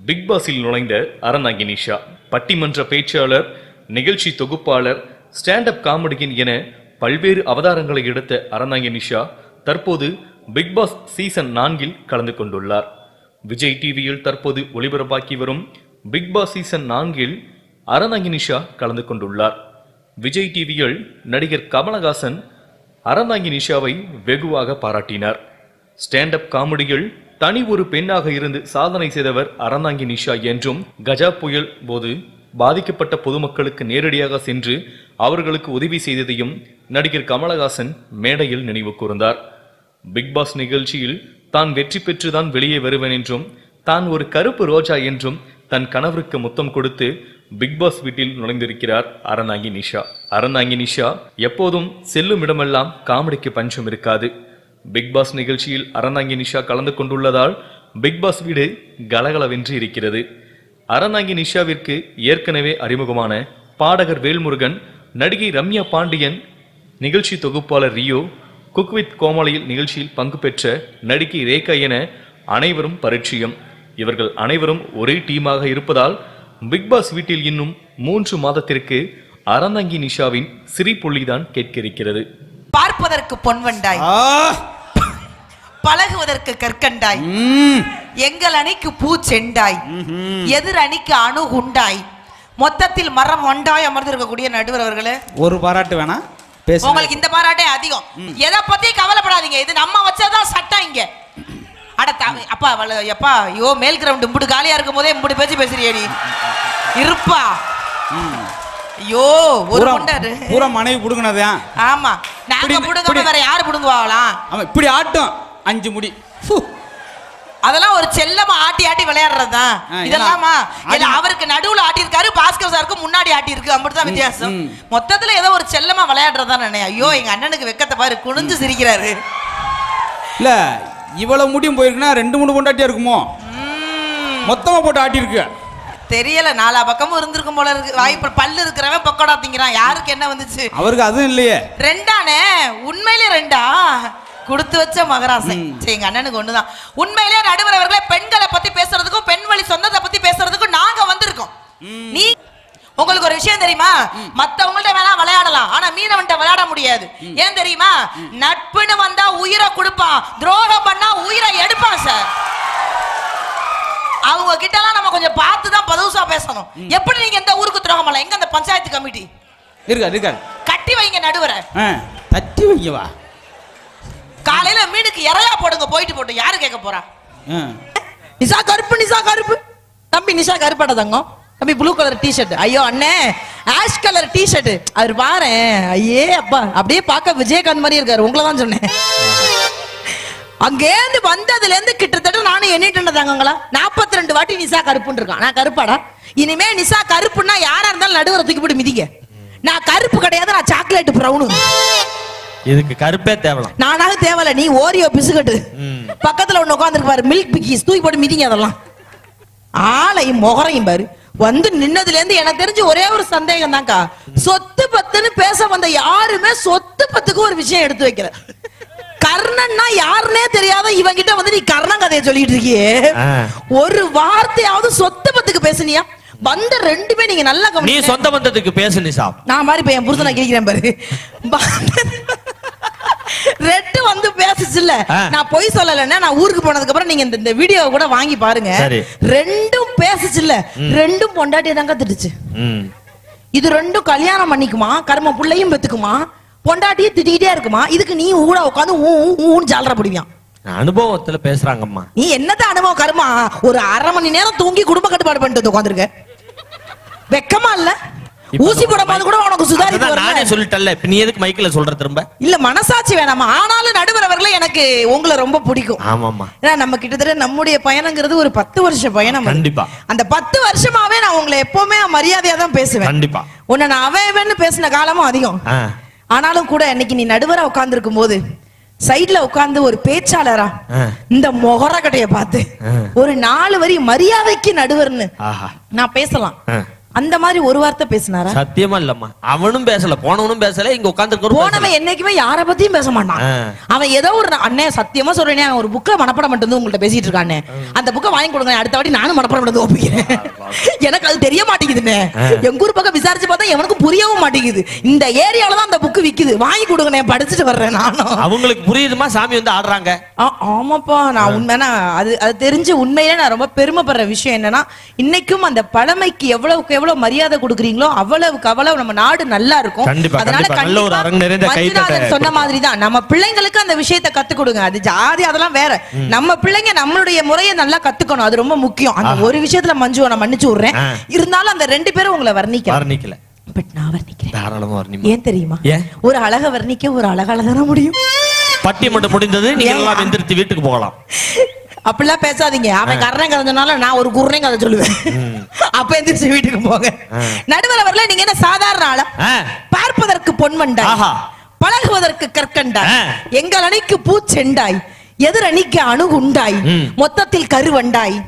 Big பாஸில் நுழைந்த அரணாகி நிஷா பட்டிமன்ற பேச்சாளர் நிகழ்ச்சி தொகுப்பாளர் ஸ்டாண்ட் அப் காமெடியன் என பல்வேறு அவதாரங்களை எடுத்த அரணாகி நிஷா தற்போது பிக் பாஸ் சீசன் நான்கில் கலந்து கொண்டுள்ளார் விஜய் டிவியில் தற்போது ஒளிபரப்பாக்கி வரும் பிக் பாஸ் சீசன் நான்கில் அரணாகி நிஷா கலந்து கொண்டுள்ளார் விஜய் டிவியில் நடிகர் கமலஹாசன் அறந்தாங்கி நிஷாவை வெகுவாக பாராட்டினார் ஸ்டாண்ட் அப் காமெடியில் தனி ஒரு பெண்ணாக இருந்து சாதனை செய்தவர் அறந்தாங்கி நிஷா என்றும் கஜா புயல் போது பாதிக்கப்பட்ட பொதுமக்களுக்கு நேரடியாக சென்று அவர்களுக்கு உதவி செய்ததையும் நடிகர் கமலஹாசன் மேடையில் நினைவு கூர்ந்தார் பிக் பாஸ் நிகழ்ச்சியில் தான் வெற்றி பெற்றுதான் வெளியே வருவேன் என்றும் தான் ஒரு கருப்பு ரோஜா என்றும் தன் கணவருக்கு முத்தம் கொடுத்து பிக் பாஸ் வீட்டில் நுழைந்திருக்கிறார் அரணாங்கி நிஷா அரணாங்கி நிஷா எப்போதும் செல்லும் இடமெல்லாம் காமெடிக்கு பஞ்சம் இருக்காது பிக் பாஸ் நிகழ்ச்சியில் அரணாங்கி நிஷா கலந்து கொண்டுள்ளதால் பிக் பாஸ் வீடு கலகலவென்று இருக்கிறது அரணாங்கி நிஷாவிற்கு ஏற்கனவே அறிமுகமான பாடகர் வேல்முருகன் நடிகை ரம்யா பாண்டியன் நிகழ்ச்சி தொகுப்பாளர் ரியோ குக் வித் கோமாளியில் நிகழ்ச்சியில் பங்கு பெற்ற நடிகை ரேகா என அனைவரும் பரிச்சயம் இவர்கள் அனைவரும் ஒரே டீமாக இருப்பதால் பிக் பாஸ் வீட்டில் இன்னும் மூன்று மாதத்திற்கு அறந்தாங்கி நிஷாவின் சிரிப்புள்ளிதான் கேட்க இருக்கிறது பார்ப்பதற்கு பொன்வண்டாய் ஆ பழகுவதற்கு கற்கண்டாய் ம் எங்கள் அணிக்கு பூச்செண்டாய் எதிர் அணிக்கு அணுகுண்டாய் மொத்தத்தில் மரம் ஒண்டாய் அமர்ந்திருக்கக்கூடிய நடுவர் அவர்களே ஒரு பாராட்டு வேணா பேச உங்களுக்கு இந்த பாராட்டே அதிகம் எதை பத்தி கவலைப்படாதீங்க இது நம்ம வச்சதான் சட்டம் இங்க அட த- அப்பா அவள- எப்பா ஐயோ மேல் கிரவுண்ட் இம்புடு காலியா இருக்கும் போதே இம்புடு பேச்சு பேசுறியே நீ இருப்பா ஐயோ ஒரு பூரா கொண்டாரு பூரா மனைவி புடுங்கினதான் ஆமா நாங்க இப்படி- புடுங்க இப்படி- வேற யாரு புடுங்குவாங்களாம் அவன் இப்படி ஆட்டும் அஞ்சு முடி ஃபு. அதெல்லாம் ஒரு செல்லமா ஆட்டி ஆட்டி விளையாடுறதுதான் ஆ, இதெல்லாமா ஏன்னா, இல்ல ஆடி- அவருக்கு நடுவுல ஆட்டி இருக்காரு பாஸ்கர் சாருக்கு முன்னாடி ஆட்டி இருக்கு அப்படிதான் வித்தியாசம் ம். மொத்தத்துல ஏதோ ஒரு செல்லமா விளையாடுறதா நினை ஐயோ எங்க அண்ணனுக்கு வெக்கத்தை பாரு குனிஞ்சு சிரிக்கிறாரு இல்ல இவ்வளவு முடியும் போயிருக்குன்னா ரெண்டு மூணு பொண்டாட்டியா இருக்குமோ மொத்தமா போட்டு ஆட்டியிருக்கு தெரியல நாலா பக்கமும் இருந்திருக்கும் போல இருக்கு வாய்ப்பு பல்லு இருக்கிறவன் பொக்கோடா திங்கிறான் யாருக்கு என்ன வந்துச்சு அவருக்கு அதுவும் இல்லையே ரெண்டானே உண்மையிலே ரெண்டா கொடுத்து வச்ச மகராசை சரி எங்க அண்ணனுக்கு ஒண்ணுதான் உண்மையிலே நடுவர் அவர்களே பெண்களை பத்தி பேசுறதுக்கும் பெண் வழி சொந்தத்தை பத்தி பேசுறதுக்கும் நாங்க வந்திருக்கோம் நீ உங்களுக்கு ஒரு விஷயம் தெரியுமா மத்தவங்கள்ட்ட வேணா விளையாடலாம் ஆனா மீனவன்ட்ட விளையாட முடியாது ஏன் தெரியுமா நட்புன்னு வந்தா உயிரை கொடுப்பான் துரோகம் பண்ணா உயிரை எடுப்பான் சார் அவங்க கிட்டலாம் நம்ம கொஞ்சம் பார்த்து தான் பதுசா பேசணும் எப்படி நீங்க இந்த ஊருக்கு துரோகம் பண்ணலாம் எங்க அந்த பஞ்சாயத்து கமிட்டி இருக்காது இருக்காது கட்டி வைங்க நடுவரை ஆ தட்டி வைங்க வா காலையில மீனுக்கு இறையா போடுங்க போயிட்டு போட்டு யாரு கேட்க போறா ஆ. நிசா கருப்பு நிசா கருப்பு தம்பி நிசா கருப்பாட தங்கம் தம்பி ப்ளூ கலர் டிஷர்ட் ஐயோ அண்ணே ஆஷ் கலர் டிஷர்ட் அவர் பாரு ஐயே அப்பா அப்படியே பார்க்க விஜயகாந்த் மாதிரி இருக்காரு உங்களை தான் சொன்னேன் அங்கேருந்து வந்ததுல இருந்து கிட்டத்தட்ட நானும் எண்ணிட்டு தாங்கங்களா நாற்பத்தி ரெண்டு வாட்டி நிசா கருப்புன்னு இருக்கான் நான் கருப்பாடா இனிமே நிசா கருப்புன்னா யாரா இருந்தாலும் நடுவரை தூக்கி போட்டு மிதிங்க நான் கருப்பு கிடையாது நான் சாக்லேட் ப்ரௌனு இதுக்கு கருப்பே தேவலாம் நானாக தேவையில்ல நீ ஓரியோ பிசுகட்டு பக்கத்துல ஒண்ணு உட்காந்துருக்கு பாரு மில்க் பிக்கிஸ் தூக்கி போட்டு மிதிங்க அதெல்லாம் ஆளையும் முகரையும் பாரு வந்து நின்னதுல இருந்து எனக்கு தெரிஞ்சு ஒரே ஒரு சந்தேகம் தான்க்கா சொத்து பத்துன்னு பேச வந்த யாருமே சொத்து பத்துக்கு ஒரு விஷயம் எடுத்து வைக்கல கர்ணன்னா யாருன்னே தெரியாத இவங்கிட்ட வந்து நீ கர்ணன் கதையை சொல்லிட்டு இருக்கியே ஆ. ஒரு ஒரு வார்த்தையாவது சொத்து பத்துக்கு பேசுனியா வந்த ரெண்டுமே நீங்க நல்லா நீ கவனிங்க சொந்த பந்தத்துக்கு பேசு நிசா நான் மாதிரி இப்ப என் புருஷனை கேட்கிறேன் பாரு ரெட்டு வந்து பேசுச்சுல்ல ஆ. நான் பொய் சொல்லலைன்னா நான் ஊருக்கு போனதுக்கு அப்புறம் நீங்க இந்த- இந்த வீடியோவை கூட வாங்கி பாருங்க சரி. ரெண்டும் பேசுச்சுல்ல ரெண்டும் பொண்டாட்டி தாங்க திட்டுச்சு ம் இது ரெண்டும் கல்யாணம் பண்ணிக்குமா கர்ம புள்ளையும் பெத்துக்குமா பொண்டாட்டியே திட்டிக்கிட்டே இருக்குமா இதுக்கு நீ ஊட உட்காந்து ஊ ஊ, ஊன்னு ஜாலற பிடிவியான் அனுபவத்துல பேசுறாங்கம்மா நீ என்னத்த அனுபவம் கருமா ஒரு அரை மணி நேரம் தூங்கி குடும்ப கட்டுப்பாடு பண்ணிட்டு உட்காந்துருக்க வெக்கமா இல்ல இப்ப ஊசி போடும் போது கூட உனக்கு சுதாரிப்பு அதுதான் நானே வரல சொல்லிட்டேன்ல இப்ப நீ எதுக்கு மைக்கில் சொல்ற திரும்ப இல்ல மனசாட்சி வேணாமா ஆனாலும் நடுவர் அவர்களே எனக்கு உங்களை ரொம்ப பிடிக்கும் ஆமாம்மா ஏன்னா நம்ம கிட்டத்தட்ட நம்முடைய பயணங்கிறது ஒரு பத்து வருஷ பயணம் அது. கண்டிப்பா. அந்த பத்து வருஷமாவே நான் உங்களை எப்பவுமே மரியாதையா தான் பேசுவேன் கண்டிப்பா உன்னை நான் அவன் இவன்னு பேசின காலமும் அதிகம் ஆ ஆனாலும் கூட இன்னைக்கு நீ நடுவரா உட்கார்ந்துருக்கும் போது சைடுல உட்கார்ந்து ஒரு பேச்சாளரா ஆ. இந்த மொகர கட்டைய பார்த்து ஆ. ஒரு நாலு வரி மரியாதைக்கு நடுவர்னு ஆஹா நான் பேசலாம் ஆ. அந்த மாதிரி ஒரு வார்த்தை பேசினாரா சத்தியமா இல்லம்மா அவனும் பேசல போனவனும் பேசல இங்க உட்கார்ந்து போனவன் என்னைக்குமே யார பத்தியும் பேச மாட்டான் ஆ. அவன் ஏதோ ஒரு அண்ணே சத்தியமா சொல்றேனே அவன் ஒரு புக்ல மனப்படம் மட்டும் வந்து உங்கள்ட்ட பேசிட்டு இருக்கானே அந்த புக்கை வாங்கி கொடுங்க அடுத்த வாட்டி நானும் மனப்படம் மட்டும் ஒப்பிக்கிறேன் எனக்கு அது தெரிய மாட்டேங்குதுண்ணே எங்க ஊர் பக்கம் விசாரிச்சு பார்த்தா எவனுக்கும் புரியவும் மாட்டேங்குது இந்த ஏரியால தான் அந்த புக்கு விக்குது வாங்கி கொடுங்கண்ணே படிச்சுட்டு வர்றேன் நானும் அவங்களுக்கு புரியுதுமா சாமி வந்து ஆடுறாங்க ஆ, ஆமாப்பா நான் உண்மைனா அது அது தெரிஞ்சு உண்மையிலே நான் ரொம்ப பெருமைப்படுற விஷயம் என்னன்னா இன்னைக்கும் அந்த பழமைக்கு எவ்வளவுக்கு எவ்வளவு மரியாதை கொடுக்குறீங்களோ அவ்வளவுக்கு அவ்வளவு நம்ம நாடு நல்லா இருக்கும் கண்டிப்பா, அதனால கண்டிப்பா. நல்ல ஒரு கண்டிப்பா அரங்கு நிறைந்த கைத்தட்டை மஞ்சுநாதன் சொன்ன மாதிரி தான் நம்ம பிள்ளைங்களுக்கு அந்த விஷயத்தை கத்து கொடுங்க அது ஜாதி அதெல்லாம் வேற நம்ம பிள்ளைங்க நம்மளுடைய முறையை நல்லா கத்துக்கணும் அது ரொம்ப முக்கியம் அந்த ஒரு விஷயத்துல மஞ்சுவை நான் மன்னிச்சு விடுறேன் ஆ. இருந்தாலும் அந்த ரெண்டு பேரும் உங்களை வர்ணிக்கலாம் வர்ணிக்கல பட் நான் வர்ணிக்கிறேன் தாராளமா வர்ணிமா ஏன் தெரியுமா ஏன்? ஒரு அழக வர்ணிக்க ஒரு அழகால தானே முடியும் பட்டிமன்றம் முடிந்தது நீங்க ஏன்? எல்லாம் எந்திரித்து வீட்டுக்கு போகலாம் அப்படிலாம் பேசாதீங்க அவன் கர்ணன் கதை சொன்னாலும் நான் ஒரு குர்ணை கதை சொல்லுவேன் அப்ப எந்திரிச்சு வீட்டுக்கு போங்க நடுவர் அவர்களே நீங்க என்ன சாதாரண ஆளா ஆ. பார்ப்பதற்கு பொன்மண்டாய் ஆஹா. பழகுவதற்கு கற்கண்டாய் ஆ. எங்கள் அணிக்கு பூச்செண்டாய் எதிர் அணிக்கு அணுகுண்டாய் ம். மொத்தத்தில் கருவண்டாய்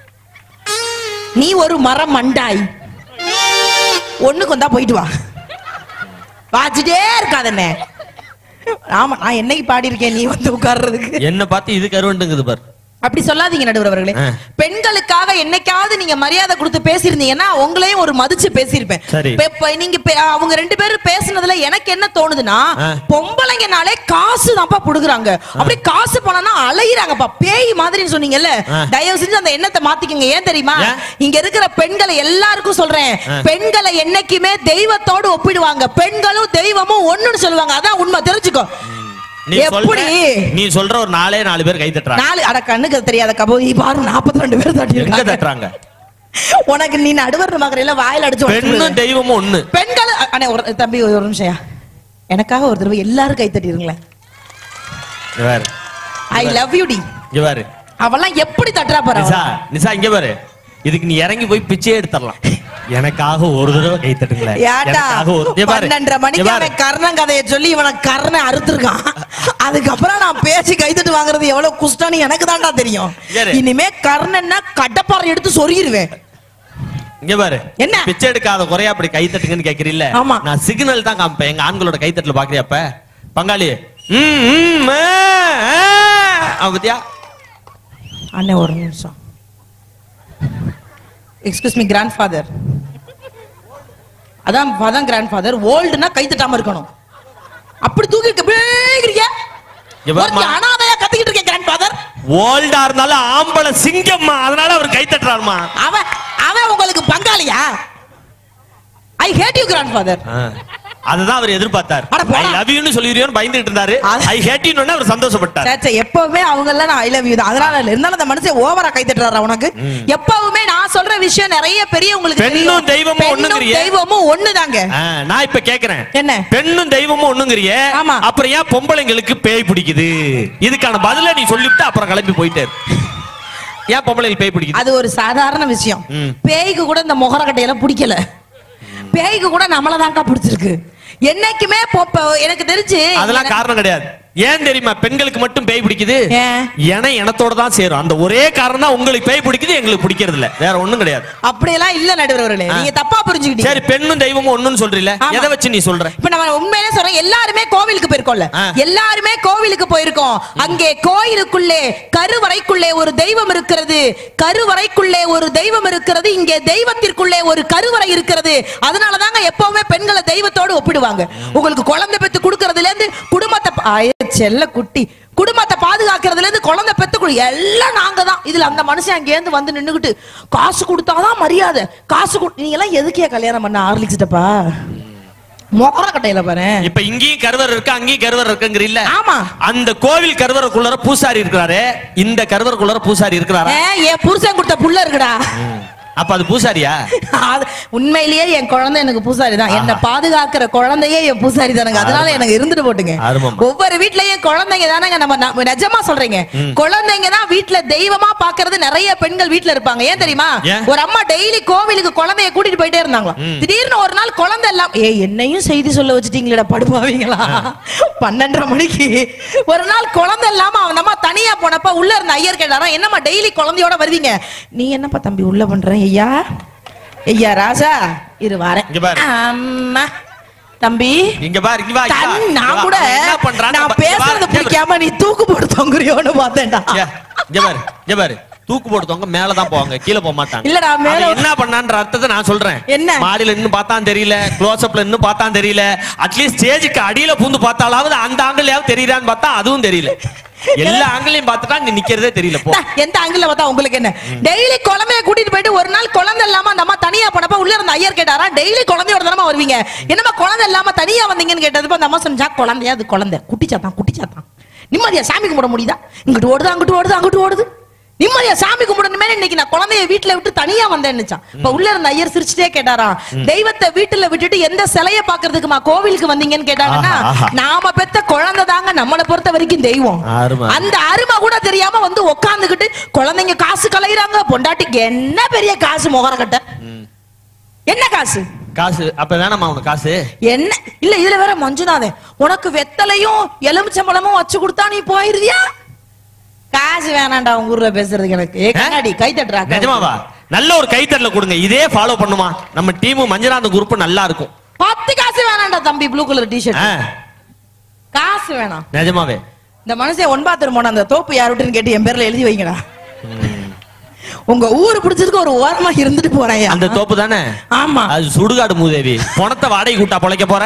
நீ ஒரு மரம் மண்டாய் ஒண்ணுக்கு வந்தா போயிட்டு வா வாச்சிட்டே இருக்காதண்ணே ஆமா நான் என்னைக்கு பாடியிருக்கேன் நீ வந்து உட்கார்றதுக்கு என்ன பார்த்து இது கருவண்டுங்குது பார் அப்படி சொல்லாதீங்க நடுவர் அவர்களே ஆ. பெண்களுக்காக என்னைக்காவது நீங்க மரியாதை கொடுத்து பேசியிருந்தீங்கன்னா உங்களையும் ஒரு மதிச்சு பேசியிருப்பேன் சரி. இப்ப- இப்ப நீங்க பே- அவங்க ரெண்டு பேரும் பேசுனதுல எனக்கு என்ன தோணுதுன்னா ஆ. பொம்பளைங்கனாலே காசு தான்ப்பா புடுங்குறாங்க அப்படி காசு பணம்னா அலையிறாங்கப்பா பேய் மாதிரின்னு சொன்னீங்கல்ல ஆ. தயவு செஞ்சு அந்த எண்ணத்தை மாத்திக்கங்க ஏன் தெரியுமா ஏன்? இங்க இருக்கிற பெண்களை எல்லாருக்கும் சொல்றேன் ஆ. பெண்களை என்னைக்குமே தெய்வத்தோடு ஒப்பிடுவாங்க பெண்களும் தெய்வமும் ஒண்ணுன்னு சொல்லுவாங்க அதான் உண்மை தெரிஞ்சுக்கோ நீ எப்படி சொல்ற நீ சொல்ற ஒரு நாலே நாலு பேர் கை தட்டுறாங்க நாலு அட கண்ணுக்கு அது தெரியாத கபோதி பாரு நாற்பத்தி ரெண்டு பேர் தட்டி எங்க இருக்காங்க. தட்டுறாங்க உனக்கு நீ நடுவர் மகரையில வாயில அடிச்சு உடைச்சு பெண்ணும் விடுவேன். தெய்வமும் ஒண்ணு பெண்கள் அ- அண்ணே ஒரு தம்பி ஒரு நிமிஷம் எனக்காக ஒரு தடவை எல்லாரும் கை தட்டிடுங்களேன் இங்க பாரு ஐ லவ் யூ டி இங்க பாரு அவெல்லாம் எப்படி தட்டுறா பாரு நிசா அவ. நிசா இங்க பாரு இதுக்கு நீ இறங்கி போய் பிச்சை எடுத்துடலாம் எனக்காக ஒரு தடவை கை தட்டுங்களேன் ஏட்டா எனக்காக ஒரு இங்க பாரு, பன்னெண்டரை இங்க மணிக்கு பாரு. அவன் கர்ணன் கதையை சொல்லி இவனை கர்ணை அறுத்திருக்கான் அதுக்கப்புறம் நான் பேசி கைத்தட்டு வாங்குறது எவ்வளவு குஷ்டம்னு எனக்கு தான்டா தெரியும் யாரு? இனிமே கர்ணன்னா கடப்பாறை எடுத்து சொருகிருவேன் இங்க பாரு என்ன? பிச்சை எடுக்காத குறையா அப்படி கை தட்டுங்கன்னு கேக்குறீல்ல ஆமா. நான் சிக்னல் தான் காமிப்பேன் எங்க ஆண்களோட கை தட்டல பாக்குறியா அப்ப பங்காளி ம், ம், ஆ, ஆ. அவன் பத்தியா அண்ணே ஒரு நிமிஷம் எக்ஸ்கியூஸ் மீ கிராண்ட் ஃபாதர் அதான் அதான் கிராண்ட் ஃபாதர் ஓல்டுனா கை தட்டாம இருக்கணும் அப்படி தூக்கி பேகிறீங்க இங்க பாரும்மா. அனாதையா கத்திக்கிட்டு இருக்கேன் கிராண்ட் ஃபாதர் ஓல்டா இருந்தாலும் ஆம்பளை சிங்கம்மா அதனால அவர் கை தட்டுறாருமா அவன் அவன் உங்களுக்கு பங்காளியா I hate you grandfather அதுதான் அவர் எதிர்பார்த்தார் அட போடா. ஐ லவ் யூன்னு சொல்லிடுவோன்னு பயந்துட்டு இருந்தாரு அது- ஐ ஹேட் யூன்னு அவர் சந்தோஷப்பட்டார் சேச்சே எப்பவுமே அவங்க எல்லாம் நான் ஐ லவ் யூ தான் அதனால இல்ல இருந்தாலும் அந்த மனுஷன் ஓவரா கை தட்டுறாரா உனக்கு எப்பவுமே நான் சொல்ற விஷயம் நிறைய பெரிய உங்களுக்கு பெண்ணும் தெரியும். தெய்வமும் பெண்ணும் ஒண்ணுங்கிறியே. தெய்வமும் ஒண்ணுதாங்க ஆ, நான் இப்ப கேக்குறேன் என்ன? பெண்ணும் தெய்வமும் ஒண்ணுங்கிறியே ஆமா. அப்புறம் ஏன் பொம்பளைங்களுக்கு பேய் பிடிக்குது இதுக்கான பதில நீ சொல்லிவிட்டு அப்புறம் கிளம்பி போயிட்டே இரு. ஏன் பொம்பளைங்களுக்கு பேய் பிடிக்குது அது ஒரு சாதாரண விஷயம் ம். பேய்க்கு கூட இந்த முகரக்கட்டையெல்லாம் பிடிக்கல பேய்க்கு கூட நம்மளதான்க்கா பிடிச்சிருக்கு என்னைக்குமே பொப்ப எனக்கு தெரிஞ்சு அதெல்லாம் காரணம் கிடையாது ஏன் தெரியுமா பெண்களுக்கு மட்டும் பேய் பிடிக்குது ஏன்? என இனத்தோட தான் சேரும் அந்த ஒரே காரணம் தான் உங்களுக்கு பேய் பிடிக்குது எங்களுக்கு பிடிக்கிறது இல்ல வேற ஒண்ணும் கிடையாது அப்படியெல்லாம் இல்ல நடுவர்களே ஆ. நீங்க தப்பா புரிஞ்சுக்கிட்டீங்க சரி பெண்ணும் தெய்வமும் ஒண்ணுன்னு சொல்றீல ஆமா. எதை வச்சு நீ சொல்ற இப்ப நம்ம உண்மையிலே சொல்றோம் எல்லாருமே கோவிலுக்கு போயிருக்கோம்ல ஆ. எல்லாருமே கோவிலுக்கு போயிருக்கோம் அங்கே கோயிலுக்குள்ளே கருவறைக்குள்ளே ஒரு தெய்வம் இருக்கிறது கருவறைக்குள்ளே ஒரு தெய்வம் இருக்கிறது இங்கே தெய்வத்திற்குள்ளே ஒரு கருவறை இருக்கிறது அதனால தாங்க எப்பவுமே பெண்களை தெய்வத்தோடு ஒப்பிடுவாங்க உங்களுக்கு குழந்தை பெத்து கொடுக்கறதுல இருந்து குடும்பத்தை பா- ஆயே, செல்ல குட்டி குடும்பத்தை பாதுகாக்கிறதுல இருந்து குழந்தை பெத்து கொடு எல்லாம் நாங்க தான் இதுல அந்த மனுஷன் அங்கே இருந்து வந்து நின்னுகிட்டு காசு கொடுத்தாதான் மரியாதை காசு கொடு நீங்க எல்லாம் எதுக்கே கல்யாணம் பண்ண ஆரம்பிச்சிட்டப்பா மொகர கட்டையில பாரு இப்ப இங்கேயும் கருவர் இருக்கு அங்கேயும் கருவர் இருக்குங்கிறீல்ல ஆமா அந்த கோவில் கருவறைக்குள்ளார பூசாரி இருக்கிறாரு இந்த கருவறைக்குள்ளார பூசாரி இருக்கிறாரா ஏ, என் புருஷன் கொடுத்த புள்ள இருக்குடா அப்ப அது பூசாரியா அது உண்மையிலேயே என் குழந்தை எனக்கு பூசாரி தான் என்ன பாதுகாக்கிற குழந்தையே என் பூசாரி தானுங்க அதனால எனக்கு இருந்துட்டு போட்டுங்க அருமம்மா. ஒவ்வொரு வீட்லயும் குழந்தைங்க தானங்க நம்ம ந- நிஜமா சொல்றீங்க குழந்தைங்க தான் வீட்ல தெய்வமா பாக்குறது நிறைய பெண்கள் வீட்ல இருப்பாங்க ஏன் தெரியுமா ஏன்? ஒரு அம்மா டெய்லி கோவிலுக்கு குழந்தைய கூட்டிட்டு போயிட்டே இருந்தாங்களா திடீர்னு ஒரு நாள் குழந்தை எல்லாம் ஏ என்னையும் செய்தி சொல்ல வச்சுட்டீங்களா படுபாவீங்களா பன்னெண்டரை மணிக்கு ஒரு நாள் குழந்தை இல்லாம அவன் அம்மா தனியா போனப்ப உள்ள இருந்த ஐயர் கேட்டாரா என்னம்மா டெய்லி குழந்தையோட வருவீங்க நீ என்னப்பா தம்பி உள்ள பண்ற ஐயா ஐயா ராஜா இரு வரேன் இங்க பாரு. அம்மா தம்பி இங்க பாரு இங்க வா இங்க வா. தன் இங்க நான் வா. கூட அவன் என்ன பண்றான் நான் பேசுறது பிடிக்காம நீ தூக்கு போட்டு தொங்குறியோன்னு பார்த்தேன்டா இங்க பாரு இங்க பாரு தூக்கு போடுத்தவங்க மேல தான் போவாங்க கீழே போக மாட்டாங்க இல்லடா, மேல- அவன் என்ன பண்ணான்ற அர்த்தத்தை நான் சொல்றேன் என்ன? மாடியில இன்னும் பார்த்தான் தெரியல க்ளோஸ் அப்ல இன்னும் பார்த்தான் தெரியல அட்லீஸ்ட் ஸ்டேஜுக்கு அடியில பூந்து பார்த்தாலாவது அந்த ஆங்கிள்லயாவது தெரியறான்னு பார்த்தா அதுவும் தெரியல எல்லா ஆங்கிளையும் பார்த்துட்டா நீ நிக்கிறதே தெரியல போ தா, எந்த ஆங்கிள் பார்த்தா உங்களுக்கு என்ன டெய்லி குழந்தைய கூட்டிட்டு போயிட்டு ஒரு நாள் குழந்தை இல்லாம அந்த அம்மா தனியா போனப்ப உள்ள இருந்த ஐயர் கேட்டாரா டெய்லி குழந்தையோட தானமா வருவீங்க என்னமா குழந்தை இல்லாம தனியா வந்தீங்கன்னு கேட்டதுப்ப அந்த அம்மா சொன்னா குழந்தையா அது குழந்தை குட்டிச்சாத்தான் குட்டிச்சாத்தான் நிம்மதியா சாமி கும்பிட முடியுதா இங்கிட்டு ஓடுது அங்கிட்டு ஓடுது அங்கிட்டு ஓடுது நிம்மதியா சாமி கும்பிடணுமே இன்னைக்கு நான் குழந்தைய வீட்டுல விட்டு தனியா வந்தேன்னுச்சான் இப்ப உள்ள இருந்த ஐயர் சிரிச்சுட்டே கேட்டாராம் தெய்வத்தை வீட்டுல விட்டுட்டு எந்த சிலைய பாக்குறதுக்குமா கோவிலுக்கு வந்தீங்கன்னு கேட்டாங்கன்னா ஆஹா, ஆஹா. நாம பெத்த குழந்தை தாங்க நம்மளை பொறுத்த வரைக்கும் தெய்வம் அருமை. அந்த அருமை கூட தெரியாம வந்து உட்கார்ந்துகிட்டு குழந்தைங்க காசு கலையிறாங்க பொண்டாட்டிக்கு என்ன பெரிய காசு முகரக்கட்ட என்ன காசு காசு அப்ப வேணாமா உனக்கு காசு என்ன இல்ல இதுல வேற மஞ்சுநாதன் உனக்கு வெத்தலையும் எலுமிச்சம்பழமும் வச்சு கொடுத்தா நீ போயிருவியா காசு வேணாம்டா உங்க ஊர்ல பேசுறதுக்கு எனக்கு ஏ கண்ணாடி கை தட்டுறா நிஜமாவா நல்ல ஒரு கைத்தட்டல கொடுங்க இதே ஃபாலோ பண்ணுமா நம்ம டீம் மஞ்சளாந்த குரூப் நல்லா இருக்கும் பத்து காசு வேணாம்டா தம்பி ப்ளூ கலர் டிஷர்ட் ஆ, காசு வேணாம் நிஜமாவே இந்த மனுஷன் ஒன்பா திருமணம் அந்த தோப்பு யார் விட்டுன்னு கேட்டு என் பேர்ல எழுதி வைங்கடா உங்க ஊரு பிடிச்சதுக்கு ஒரு ஓரமா இருந்துட்டு போறேன் அந்த தோப்பு தானே ஆமா அது சுடுகாடு மூதேவி பணத்தை வாடகை கூட்டா பொழைக்க போற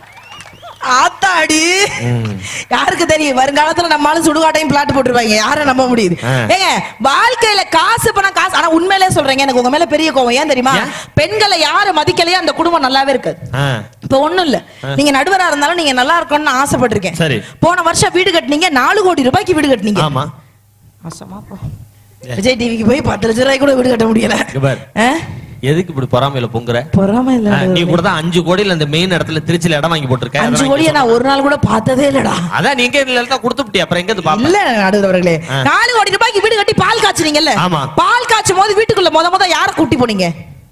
ஆத்தாடி யாருக்கு தெரியும் வருங்காலத்துல நம்மளால சுடுகாட்டையும் பிளாட் போட்டுருவாங்க யாரை நம்ப முடியுது ஆ. ஏங்க வாழ்க்கையில காசு பணம் காசு ஆனா உண்மையிலே சொல்றேங்க எனக்கு உங்க மேல பெரிய கோவம் ஏன் தெரியுமா ஏன்? பெண்களை யாரு மதிக்கலையோ அந்த குடும்பம் நல்லாவே இருக்காது ஆ, இப்ப ஒண்ணும் இல்ல நீங்க நடுவரா இருந்தாலும் நீங்க நல்லா இருக்கணும்னு ஆசைப்பட்டிருக்கேன் சரி. போன வருஷம் வீடு கட்டுனீங்க நாலு கோடி ரூபாய்க்கு வீடு கட்டுனீங்க ஆமா ஆசமா போ விஜய் டிவிக்கு போய் பத்து லட்சம் ரூபாய் கூட வீடு கட்ட முடியல இங்க பாரு. ஆ? எதுக்கு இப்படி பொறாமையில பொங்குற பொறாம இல்ல ஆ, நீ கூட தான் அஞ்சு கோடியில அந்த மெயின் இடத்துல திருச்சியில இடம் வாங்கி போட்டிருக்க அதை அஞ்சு வாங்கி கோடியை நான் ஒரு நாள் கூட பார்த்ததே இல்லடா அதான் நீங்க இல்ல கொடுத்துட்டியா அப்புறம் எங்க இருந்து பாப்ப இல்ல நடுவர்களே ஆ. நாலு கோடி ரூபாய்க்கு வீடு கட்டி பால் காய்ச்சுனீங்கல்ல ஆமா. பால் காய்ச்சும் போது வீட்டுக்குள்ள முத முத யார கூட்டி போனீங்க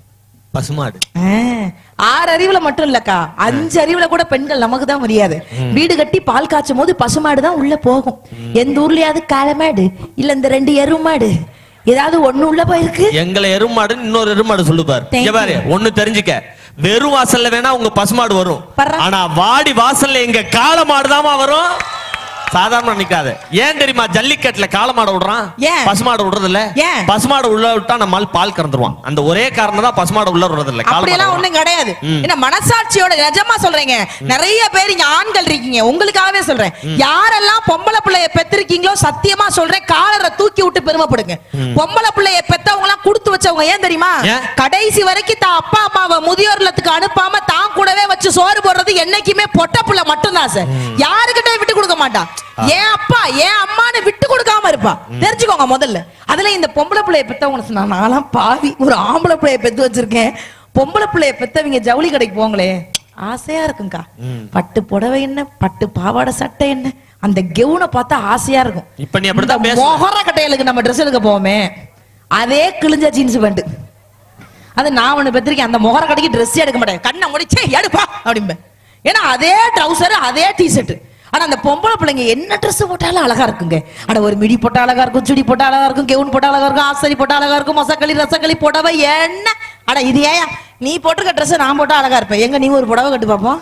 பசுமாடு ஆ, ஆறு அறிவுல மட்டும் இல்லக்கா அஞ்சு அறிவுல கூட பெண்கள் நமக்கு தான் மரியாதை வீடு கட்டி பால் காய்ச்சும் போது பசுமாடு தான் உள்ள போகும் எந்த ஊர்லயாவது காளமாடு இல்ல இந்த ரெண்டு எருமாடு ஏதாவது ஒண்ணு உள்ள போயிருக்கு எங்களை எருமாடு இன்னொரு எருமாடு சொல்லு பாரு Thank இங்க பாரு ஒண்ணு தெரிஞ்சுக்க வெறும் வாசல்ல வேணா உங்க பசுமாடு வரும் பர்றா. ஆனா வாடி வாசல்ல எங்க காளமாடு தாமா வரும் சாதாரண நிக்காத ஏன் தெரியுமா ஜல்லிக்கட்டுல காளமாடு விடுறான் ஏன்? பசுமாடு விடுறது இல்ல ஏன்? பசுமாடு உள்ள விட்டா நம்மால் பால் கறந்துருவான் அந்த ஒரே காரணம் தான் பசுமாடு உள்ள விடுறது இல்ல அப்படியெல்லாம் காளமாடு ஒண்ணும் கிடையாது ம். என்ன மனசாட்சியோட நிஜமா சொல்றேங்க நிறைய பேர் இங்க ஆண்கள் இருக்கீங்க உங்களுக்காகவே சொல்றேன் யாரெல்லாம் பொம்பளை பிள்ளைய பெத்திருக்கீங்களோ சத்தியமா சொல்றேன் காலரை தூக்கி விட்டு பெருமைப்படுங்க பொம்பளை பிள்ளைய பெத்தவங்க எல்லாம் கொடுத்து வச்சவங்க ஏன் தெரியுமா ஏன்? கடைசி வரைக்கும் தான் அப்பா அம்மாவை முதியோர் இல்லத்துக்கு அனுப்பாம தான் கூடவே வச்சு சோறு போடுறது என்னைக்குமே பொட்ட புள்ள மட்டும்தான் சார் யாருக்கிட்ட விட்டு கொடுக்க மாட்டா ஏன் அப்பா ஏன் அம்மான்னு விட்டு கொடுக்காம இருப்பா தெரிஞ்சுக்கோங்க முதல்ல அதுல இந்த பொம்பளை பிள்ளைய பெத்தவங்க சொன்னா நான்லாம் பாவி ஒரு ஆம்பளை பிள்ளைய பெத்து வச்சிருக்கேன் பொம்பளை பிள்ளைய பெத்தவங்க ஜவுளி கடைக்கு போங்களே ஆசையா இருக்குங்கக்கா பட்டு புடவை என்ன பட்டு பாவாடை சட்டை என்ன அந்த கெவுனை பார்த்தா ஆசையா இருக்கும் இப்ப நீ அப்படித்தான் இந்த பேசுற. மொகர கட்டைகளுக்கு நம்ம ட்ரெஸ் எடுக்க போவோமே அதே கிழிஞ்ச ஜீன்ஸ் பேண்ட் அது நான் ஒண்ணு பெற்றிருக்கேன் அந்த முகர கடைக்கு ட்ரெஸ் எடுக்க மாட்டேன் கண்ணை முடிச்சே எடுப்பா அப்படிம்பேன் ஏன்னா அதே ட்ரௌசர் அதே டிஷர்ட் ஆனா அந்த பொம்பளை பிள்ளைங்க என்ன Dress போட்டாலும் அழகா இருக்குங்க ஆனா ஒரு மிடி போட்டா அழகா இருக்கும் சுடி போட்டா அழகா இருக்கும் கெவுன் போட்டா அழகா இருக்கும் ஆசரி போட்டா அழகா இருக்கும் மசக்களி ரசக்களி புடவை என்ன ஆனா இது ஏன் நீ போட்டிருக்க Dress நான் போட்டா அழகா இருப்பேன் எங்க நீ ஒரு புடவை கட்டு பாப்போம்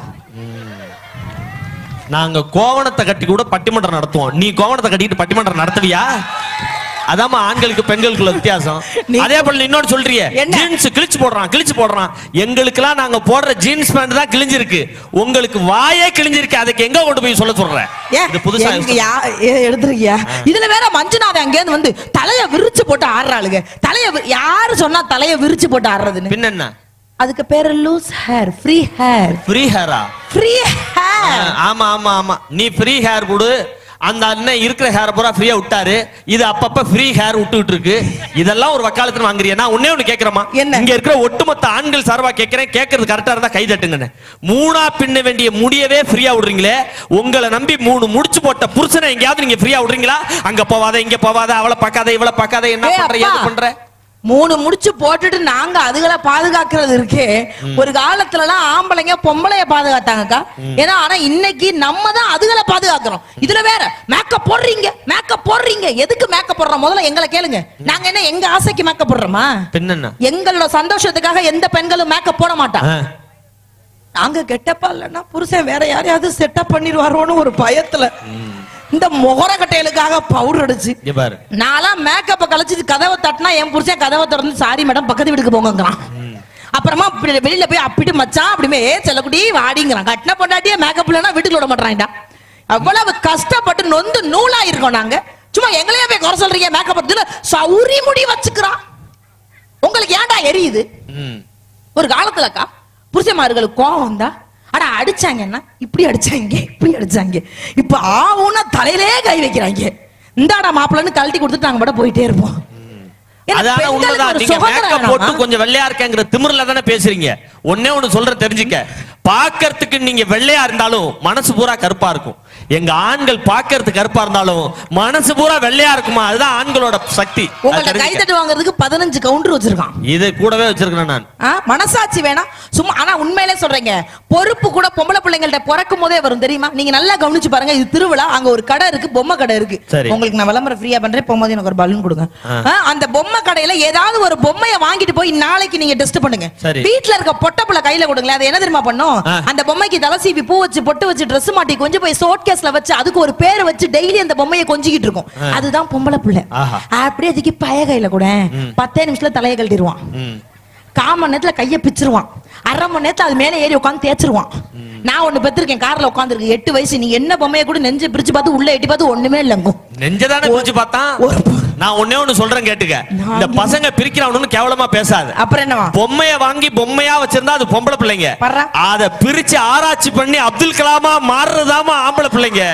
நாங்க கோவணத்தை கட்டி கூட பட்டிமன்றம் நடத்துவோம் நீ கோவணத்தை கட்டிட்டு பட்டிமன்றம் நடத்துவியா அதாம்மா ஆண்களுக்கு பெண்களுக்குள்ள வித்தியாசம் நீ- அதே போல நீ இன்னொன்னு சொல்றியே என்ன? ஜீன்ஸ் கிழிச்சு போடுறான் கிழிச்சு போடுறான் எங்களுக்கெல்லாம் நாங்க போடுற ஜீன்ஸ் பேண்ட் தான் கிழிஞ்சிருக்கு உங்களுக்கு வாயே கிழிஞ்சிருக்கு அதுக்கு எங்க கொண்டு போய் சொல்ல சொல்ற ஏன்? இது புதுசா எங்க யா- ஏ- எடுத்திருக்கியா இதுல வேற மஞ்சுநாதன் அங்கேருந்து வந்து தலைய விரிச்சு போட்டு ஆடுறாளுங்க தலைய வி- யாரு சொன்னா தலைய விரிச்சு போட்டு ஆடுறதுன்னு பின்ன என்ன அதுக்கு பேரு loose hair free hair free ஹேரா ஃப்ரீ ஹேர் ஆமா ஆமா ஆமா நீ ஃப்ரீ ஹேர் கொடு அந்த அண்ணன் இருக்கிற ஹேர் பூரா ஃப்ரீயா விட்டாரு இது அப்பப்ப ஃப்ரீ ஹேர் விட்டுட்டு இருக்கு இதெல்லாம் ஒரு வக்காலத்துல வாங்குறியா நான் ஒண்ணே ஒண்ணு கேக்குறேமா என்ன? இங்க இருக்கிற ஒட்டுமொத்த ஆண்கள் சார்பா கேக்குறேன் கேக்குறது கரெக்டா இருந்தா கை தட்டுங்கன்னு மூணா பின்ன வேண்டிய முடியவே ஃப்ரீயா விடுறீங்களே உங்களை நம்பி மூணு முடிச்சு போட்ட புருஷனை எங்கேயாவது நீங்க ஃப்ரீயா விடுறீங்களா அங்க போவாத இங்க போவாத அவளை பார்க்காத இவளை பார்க்காத என்ன ஏய் பண்ற அப்பா, ஏது பண்ற மூணு முடிச்சு போட்டுட்டு நாங்க அதுகளை பாதுகாக்கிறது இருக்கே ஒரு காலத்துல எல்லாம் ஆம்பளைங்க பொம்பளைய பாதுகாத்தாங்கக்கா ஏன்னா ஆனா இன்னைக்கு நம்ம தான் அதுகளை பாதுகாக்கிறோம் இதுல வேற மேக்கப் போடுறீங்க மேக்கப் போடுறீங்க எதுக்கு மேக்கப் போடுறோம் முதல்ல எங்களை கேளுங்க நாங்க என்ன எங்க ஆசைக்கு மேக்கப் போடுறோமா பின்னென்ன எங்களோட சந்தோஷத்துக்காக எந்த பெண்களும் மேக்கப் போட மாட்டான் ஆ. நாங்க கெட்டப்பா இல்லைன்னா புருஷன் வேற யாரையாவது செட்டப் பண்ணிடுவாரோன்னு ஒரு பயத்துல இந்த முகரக்கட்டைகளுக்காக பவுடர் அடிச்சு இங்க பாரு நான்லாம் மேக்கப்பை கழிச்சிட்டு கதவை தட்டினா என் புருஷன் கதவை திறந்து சாரி மேடம் பக்கத்து வீட்டுக்கு போங்கங்கிறான் அப்புறமா இப்படி வெளியில போய் அப்பிட்டு மச்சான் அப்படிமே ஏ செல்லக்குடி வாடிங்கிறான் கட்டின பொண்டாட்டியே மேக்கப் இல்லைன்னா வீட்டுக்கு விட மாட்டான்டா அவ்வளவு கஷ்டப்பட்டு நொந்து நூலா இருக்கோம் நாங்க சும்மா எங்களையே போய் குறை சொல்றீங்க மேக்கப் இதுல சௌரி முடி வச்சுக்கிறான் உங்களுக்கு ஏன்டா எரியுது ம். ஒரு காலத்துலக்கா புருஷமார்களுக்கு கோவம் வந்தா அட அடிச்சாங்கன்னா இப்படி அடிச்சாங்க இப்படி அடிச்சாங்க இப்ப ஆவுன்னா தலையிலே கை வைக்கிறாங்க இந்தாடா மாப்பிள்ளன்னு கழட்டி கொடுத்துட்டு நாங்க மட்டும் போயிட்டே இருப்போம் ஏன்னா அதான பெண்களுக்கு உண்மைதான் ஒரு நீங்க சுதந்திரம் மேக்கப் போட்டு வேணாமா? கொஞ்சம் வெள்ளையா இருக்கேங்கிற திமிர்ல தானே பேசுறீங்க ஒன்னே ஒண்ணு சொல்ற தெரிஞ்சுக்க பாக்கறதுக்கு நீங்க வெள்ளையா இருந்தாலும் மனசு பூரா கருப்பா இருக்கும் எங்க ஆண்கள் பாக்கறதுக்கு கருப்பா இருந்தாலும் மனசு பூரா வெள்ளையா இருக்குமா அதுதான் ஆண்களோட சக்தி அது உங்கள்ட்ட கை தெரிஞ்சுக்க. தட்டு வாங்குறதுக்கு பதினஞ்சு கவுண்டர் வச்சிருக்கான் இது கூடவே வச்சிருக்கிறேன் நான் ஆ, மனசாட்சி வேணாம் சும்மா ஆனா உண்மையிலே சொல்றேங்க பொறுப்பு கூட பொம்பளை பிள்ளைங்கள்ட்ட பிறக்கும் போதே வரும் தெரியுமா நீங்க நல்லா கவனிச்சு பாருங்க இது திருவிழா அங்க ஒரு கடை இருக்கு பொம்மை கடை இருக்கு சரி. உங்களுக்கு நான் விளம்பரம் ஃப்ரீயா பண்றேன் போகும்போது எனக்கு ஒரு பலூன் கொடுங்க ஆ. ஆ, அந்த பொம்மை கடையில ஏதாவது ஒரு பொம்மையை வாங்கிட்டு போய் நாளைக்கு நீங்க டெஸ்ட் பண்ணுங்க சரி. வீட்ல இருக்க பொட்டை புள்ள கையில கொடுங்களேன் அது என்ன தெரியுமா பண்ணும் ஆ. அந்த பொம்மைக்கு தலை சீவி பூ வச்சு பொட்டு வச்சு Dress மாட்டி கொஞ்சம் போய் சோட் கேஸ்ல வச்சு அதுக்கு ஒரு பேர் வச்சு டெய்லி அந்த பொம்மையை கொஞ்சிக்கிட்டு இருக்கும் ஆ. அதுதான் பொம்பளை புள்ள ஆஹா. அப்படியே அதுக்கு பய கையில கூட பத்தே நிமிஷத்துல தலையை கழட்டிடுவான் ம். கால் மணி நேரத்துல கைய பிச்சிருவான் அரை மணி நேரத்துல அது மேல ஏறி உட்காந்து தேய்ச்சிருவான் நான் ஒண்ணு பெற்றிருக்கேன் கார்ல உட்காந்துருக்கு எட்டு வயசு நீ என்ன பொம்மையை கூட நெஞ்சு பிரிச்சு பார்த்து உள்ள எட்டி பார்த்து ஒண்ணுமே இல்லங்கும் நெஞ்சதானே பிரிச்சு பார்த்தா ஒரு- நான் ஒன்னே ஒண்ணு சொல்றேன் கேட்டுக்க நான் இந்த பசங்க பிரிக்கிறானு கேவலமா பேசாத அப்புறம் என்னவா பொம்மைய வாங்கி பொம்மையா வச்சிருந்தா அது பொம்பளை பிள்ளைங்க பர்றா. அத பிரிச்சு ஆராய்ச்சி பண்ணி அப்துல் கலாமா மாறுறதாமா ஆம்பளை பிள்ளைங்க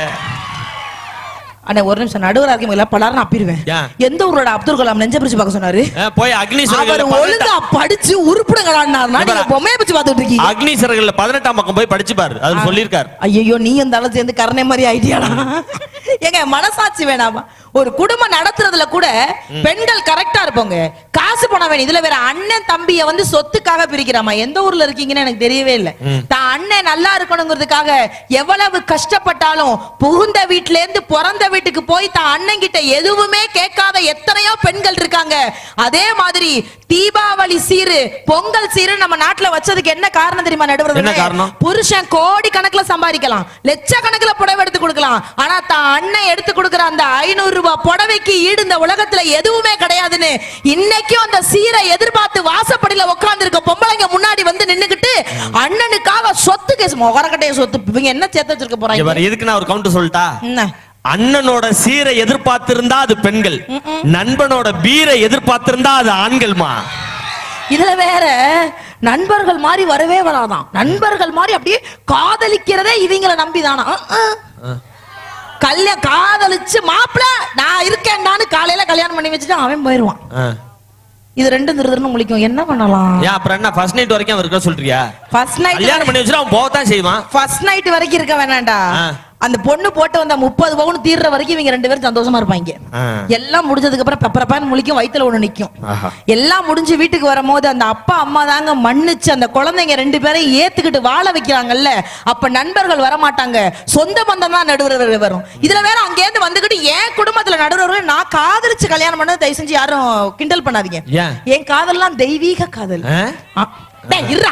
அண்ணே ஒரு நிமிஷம் நடுவரா இருக்கீங்களா பலாரும் அப்பிடுவேன் ஏன்? எந்த ஊரோட அப்துல் கலாம் நெஞ்ச பிரிச்சு பார்க்க சொன்னாரு அஹ், போய் அக்னி அவர் சிறகுல ஒழுங்கா படிச்சு உருப்பிடுங்களான்னா நீங்க இவரா? பொம்மையை பிடிச்சு பார்த்துட்டு இருக்கீங்க அக்னி சிறகுல பதினெட்டாம் பக்கம் போய் படிச்சு பாரு அது சொல்லியிருக்காரு ஐயோ நீ அந்த அளவு சேர்ந்து கரணை மாதிரி ஐடியாடா ஏங்க மனசாட்சி வேணாமா ஒரு குடும்பம் நடத்துறதுல கூட பெண்கள் கரெக்டா இருப்போங்க காசு பணம் வேணும் இதுல வேற அண்ணன் தம்பிய வந்து சொத்துக்காக பிரிக்கிறாமா எந்த ஊர்ல இருக்கீங்கன்னு எனக்கு தெரியவே இல்ல தான் அண்ணன் நல்லா இருக்கணுங்கிறதுக்காக எவ்வளவு கஷ்டப்பட்டாலும் புகுந்த வீட்ல இருந்து பிறந்த வீட்டுக்கு போய் தான் அண்ணன் கிட்ட எதுவுமே கேட்காத எத்தனையோ பெண்கள் இருக்காங்க அதே மாதிரி தீபாவளி சீரு பொங்கல் சீரு நம்ம நாட்டுல வச்சதுக்கு என்ன காரணம் தெரியுமா நடுவர் என்ன காரணம்? புருஷன் கோடி கணக்குல சம்பாதிக்கலாம் லட்ச கணக்குல புடவை எடுத்து கொடுக்கலாம் ஆனா தான் அண்ணன் எடுத்து கொடுக்கிற அந்த ஐநூறு ரூபாய் புடவைக்கு ஈடு இந்த உலகத்துல எதுவுமே கிடையாதுன்னு இன்னைக்கும் அந்த சீரை எதிர்பார்த்து வாசப்படியில உட்கார்ந்து இருக்க பொம்பளைங்க முன்னாடி வந்து நின்னுகிட்டு அண்ணனுக்காக சொத்து கேஸ் முகரக்கட்டைய சொத்து இவங்க என்ன சேர்த்து வச்சிருக்க இங்க போறாங்க பாரு, இதுக்கு நான் ஒரு கவுண்டர் சொல்லட்டா என்ன அண்ணனோட சீரை எதிர்பார்த்திருந்தா அது பெண்கள் நண்பனோட பீரை எதிர்பார்த்திருந்தா அது ஆண்கள்மா இதுல வேற நண்பர்கள் மாதிரி வரவே வராதான் நண்பர்கள் மாதிரி அப்படியே காதலிக்கிறதே இவங்கள நம்பிதானா அஹ், அஹ். கல்யாண காதலிச்சு மாப்பிள நான் இருக்கேன்டான்னு காலையில கல்யாணம் பண்ணி வச்சுட்டு அவன் போயிருவான் அஹ். இது ரெண்டும் திருதுன்னு முழிக்கும் என்ன பண்ணலாம் ஏன் அப்புறம் என்ன ஃபர்ஸ்ட் நைட் வரைக்கும் அவர் இருக்க சொல்றியா ஃபர்ஸ்ட் நைட் கல்யாணம் பண்ணி வச்சுட்டு அவன் போகத்தான் செய்வான் ஃபர்ஸ்ட் நைட் வரைக்கும் இருக்க வேணாம்டா ஆ. அந்த பொண்ணு போட்டு வந்த முப்பது பவுன் தீர்ற வரைக்கும் இவங்க ரெண்டு பேரும் சந்தோஷமா இருப்பாங்க ஆ. எல்லாம் முடிஞ்சதுக்கு அப்புறம் பெப்பரப்பான்னு முழிக்கும் வயித்துல ஒண்ணு நிக்கும் ஆஹா. எல்லாம் முடிஞ்சு வீட்டுக்கு வரும்போது அந்த அப்பா அம்மா தாங்க மன்னிச்சு அந்த குழந்தைங்க ரெண்டு பேரையும் ஏத்துக்கிட்டு வாழ வைக்கிறாங்கல்ல அப்ப நண்பர்கள் வர மாட்டாங்க சொந்த பந்தம் தான் நடுவர் வரும் இதுல வேற அங்கேருந்து வந்துகிட்டு என் குடும்பத்துல நடுவர் நான் காதலிச்சு கல்யாணம் பண்ணது தயவு செஞ்சு யாரும் கிண்டல் பண்ணாதீங்க ஏன்? என் காதல்லாம் தெய்வீக காதல் ஆ? ஆ, டேய், இருடா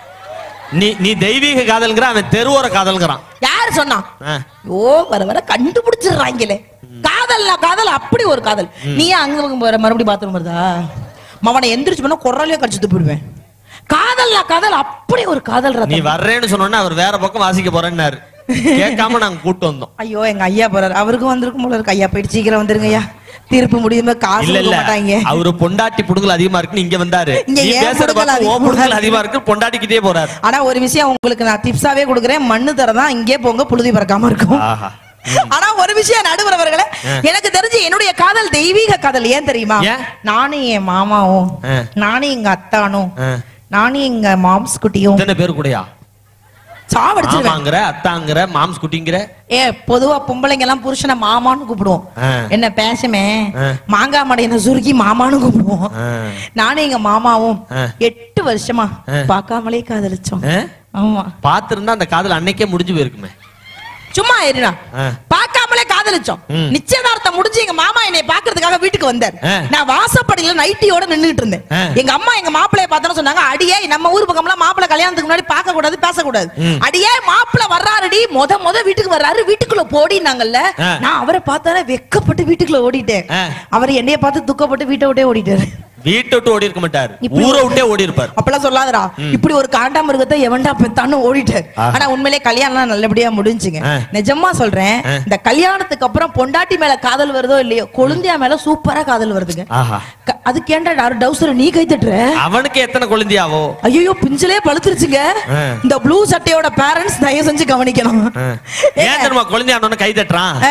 நீ நீ தெய்வீக காதல்ங்கிற அவன் தெருவோர காதல்ங்கிறான் யாரு சொன்னா ஆ. ஓ வர வர கண்டுபிடிச்சிடுறாங்களே காதல்ல காதல் அப்படி ஒரு காதல் நீ ஏன் அங்க பக்கம் போற மறுபடியும் பாத்ரூம் வருதா மவனை எந்திரிச்சு பண்ணா குரலையே கடிச்சு துப்பிடுவேன் காதல்ல காதல் அப்படி ஒரு காதல் நீ ரத்தம் வர்றேன்னு சொன்னோன்னா அவர் வேற பக்கம் வாசிக்க போறேன்னாரு கேட்காம நாங்க கூட்டு வந்தோம் ஐயோ எங்க ஐயா போறாரு அவருக்கும் வந்திருக்கும் போல இருக்கு ஐயா போயிட்டு சீக்கிரம் வந்துருங்க ஐயா தீர்ப்பு முடியுமே காசு இல்ல கொடுக்க இல்ல மாட்டாங்க அவரு பொண்டாட்டி புடுங்கல் அதிகமா இருக்குன்னு இங்க வந்தாரு இங்க நீ ஏன் பேசுற புடுங்கல் பக்கம் ஓ அதிகமா புடுங்கல் இருக்கு? அதிகமா இருக்கு பொண்டாட்டிக்கிட்டே போறாரு ஆனா ஒரு விஷயம் உங்களுக்கு நான் டிப்ஸாவே கொடுக்குறேன் மண்ணு தரதான் இங்கே போங்க புழுதி பறக்காம இருக்கும் ஆஹா ஆனா ஒரு விஷயம் நடுவர் அவர்களே எனக்கு தெரிஞ்சு என்னுடைய காதல் தெய்வீக காதல் ஏன் தெரியுமா ஏன்? நானும் என் மாமாவும் ஆ. நானும் எங்க அத்தானும் ஆ. நானும் எங்க மாம்ஸ் குட்டியும் இத்தனை பேர் கூடயா சாவடிச்சிருவேன் ஆமாங்கிற அத்தாங்கிற மாம்ஸ் குட்டிங்கிற ஏ பொதுவா பொம்பளைங்க எல்லாம் புருஷனை மாமான்னு கூப்பிடுவோம் ஆ. என்ன பேசுமே ஆ. மாங்காய் மடையனை சுருக்கி மாமான்னு கூப்பிடுவோம் ஆ. நானும் எங்க மாமாவும் ஆ. எட்டு வருஷமா ஆ. பார்க்காமலே காதலிச்சோம் ஆ? ஆமா பாத்திருந்தா அந்த காதல் அன்னைக்கே முடிஞ்சு போயிருக்குமே சும்மா இருடா ஆ. பார்க்காமலே காதலிச்சோம் ம். நிச்சயதார்த்தம் முடிஞ்சு எங்க மாமா என்னை பாக்குறதுக்காக வீட்டுக்கு வந்தார் ஆ. நான் வாசப்படியில நைட்டியோட நின்னுட்டு இருந்தேன் ஆ. எங்க அம்மா எங்க மாப்பிளைய பார்த்தோன்னு சொன்னாங்க அடியே நம்ம ஊர் பக்கம்லாம் மாப்பிளை கல்யாணத்துக்கு முன்னாடி பார்க்க கூடாது பேசக்கூடாது ம். அடியே மாப்பிளை வர்றாருடி முத முத வீட்டுக்கு வர்றாரு வீட்டுக்குள்ள போடினாங்கல்ல ஆ. நான் அவரை பார்த்தாலே வெக்கப்பட்டு வீட்டுக்குள்ள ஓடிட்டேன் ஆ. அவர் என்னைய பார்த்து துக்கப்பட்டு வீட்டை விட்டே ஓடிட்டாரு வீட்டை விட்டு ஓடி இருக்க மாட்டாரு இப்படி ஊரை விட்டே ஓடி இருப்பார் அப்பெல்லாம் சொல்லாதடா இப்படி ஒரு காண்டா மிருகத்தை எவன்டா பெத்தான்னு ஓடிட்டாரு ஆஹா. ஆனா உண்மையிலே கல்யாணம் நல்லபடியா முடிஞ்சுங்க ஆ. நிஜமா சொல்றேன் ஆ. இந்த கல்யாணத்துக்கு அப்புறம் பொண்டாட்டி மேல காதல் வருதோ இல்லையோ கொழுந்தியா மேல சூப்பரா காதல் வருதுங்க ஆஹா க- அதுக்கு ஏன்டா டவுசர் நீ கை தட்டுற அவனுக்கு எத்தனை குழந்தையாவோ ஐயோ பிஞ்சிலே பழுத்துருச்சுங்க ஆ. இந்த ப்ளூ சட்டையோட பேரண்ட்ஸ் தயவு செஞ்சு கவனிக்கணும் ஏன் தெரியுமா குழந்தையானோன்னு கை தட்டுறான்